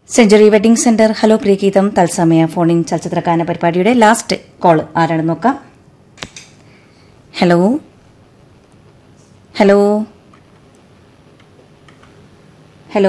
Century wedding centre hello പ്രിയഗീതം തത്സമയ ഫോണിൻ ചലച്ചിത്രഗാന പരിപാടിയുടെ ലാസ്റ്റ് കോൾ ആരാണെന്ന് നോക്കാം ഹലോ ഹലോ ഹലോ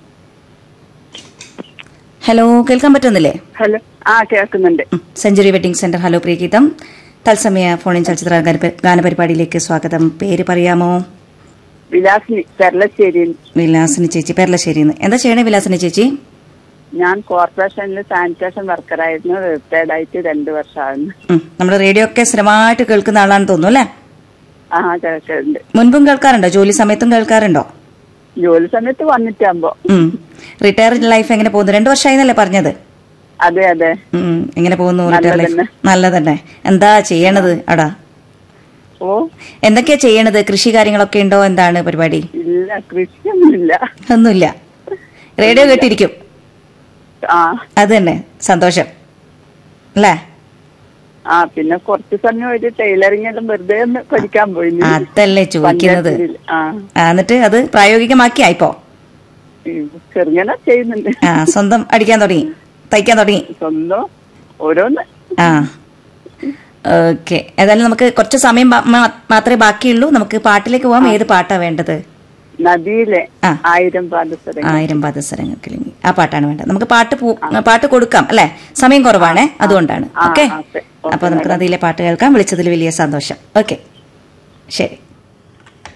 ഹലോ കേൾക്കാൻ പറ്റുന്നില്ലേ ഹലോ ആ കേൾക്കുന്നുണ്ട് ഉം. സെഞ്ചുറി വെഡിംഗ് സെന്റർ ഹലോ പ്രിയഗീതം തത്സമയ ഫോണിൻ ചലച്ചിത്ര ഗാന- ഗാനപരിപാടിയിലേക്ക് സ്വാഗതം പേര് പറയാമോ വിലാസിനി പെരളശ്ശേരി വിലാസിനി ചേച്ചി പെരളശ്ശേരിന്ന് എന്താ ചെയ്യണേ വിലാസിനി ചേച്ചി ഞാൻ കോർപ്പറേഷനിൽ സാനിറ്റേഷൻ വർക്കറായിരുന്നു റിട്ടയർഡ് ആയിട്ട് രണ്ടു വർഷമായിരുന്നു ഉം. നമ്മുടെ റേഡിയോ ഒക്കെ സ്ഥിരമായിട്ട് കേൾക്കുന്ന ആളാണെന്ന് തോന്നുന്നു അല്ലേ ആ കേൾക്കുന്നുണ്ട് മുൻപും കേൾക്കാറുണ്ടോ ജോലി സമയത്തും കേൾക്കാറുണ്ടോ ജോലി സമയത്ത് വന്നിട്ടാകുമ്പോ റിട്ടയർ ലൈഫ് എങ്ങനെ പോകുന്നു രണ്ടു വർഷമായിന്നല്ലേ പറഞ്ഞത് അതെ അതെ ഉം. എങ്ങനെ പോകുന്നു റിട്ടയർ ലൈഫ് നല്ലതന്നെ. നല്ലതന്നെ എന്താ ചെയ്യണത് അടാ ഓ എന്തൊക്കെയാ ചെയ്യണത് കൃഷി കാര്യങ്ങളൊക്കെ ഉണ്ടോ എന്താണ് പരിപാടി ഇല്ല കൃഷിയൊന്നുമില്ല ഒന്നുമില്ല റേഡിയോ കേട്ടിരിക്കും ആ അത് തന്നെ സന്തോഷം അല്ലേ ആ പിന്നെ കുറച്ച് സമയം ഒരു ടൈലറിംഗ് എല്ലാം വെറുതെ ഒന്ന് പഠിക്കാൻ പോയി അതല്ലേ ചോദിക്കുന്നത് ആ ആ, എന്നിട്ട് അത് പ്രായോഗികമാക്കിയാ ഇപ്പോ ഉം, ചെറുങ്ങനെ ചെയ്യുന്നുണ്ട് ആ സ്വന്തം അടിക്കാൻ തുടങ്ങി തയ്ക്കാൻ തുടങ്ങി സ്വന്തം ഓരോന്ന് ആ ഓക്കെ ഏതായാലും നമുക്ക് കുറച്ച് സമയം ബാ- മാ- മാത്രമേ ബാക്കിയുള്ളൂ നമുക്ക് പാട്ടിലേക്ക് പോവാം ഏത് പാട്ടാ വേണ്ടത് നദിയിലെ ആ. ആയിരം പാദസരങ്ങൾ ആയിരം പാദസരങ്ങൾ കിളിങ്ങി ആ പാട്ടാണ് വേണ്ടത് നമുക്ക് പാട്ട് പോ- പാട്ട് കൊടുക്കാം അല്ലെ സമയം കുറവാണേ അതുകൊണ്ടാണ് ആ, ഓക്കെ ഓക്കെ. അപ്പൊ നമുക്ക് നദിയിലെ പാട്ട് കേൾക്കാം വിളിച്ചതിൽ വലിയ സന്തോഷം ഓക്കെ ശരി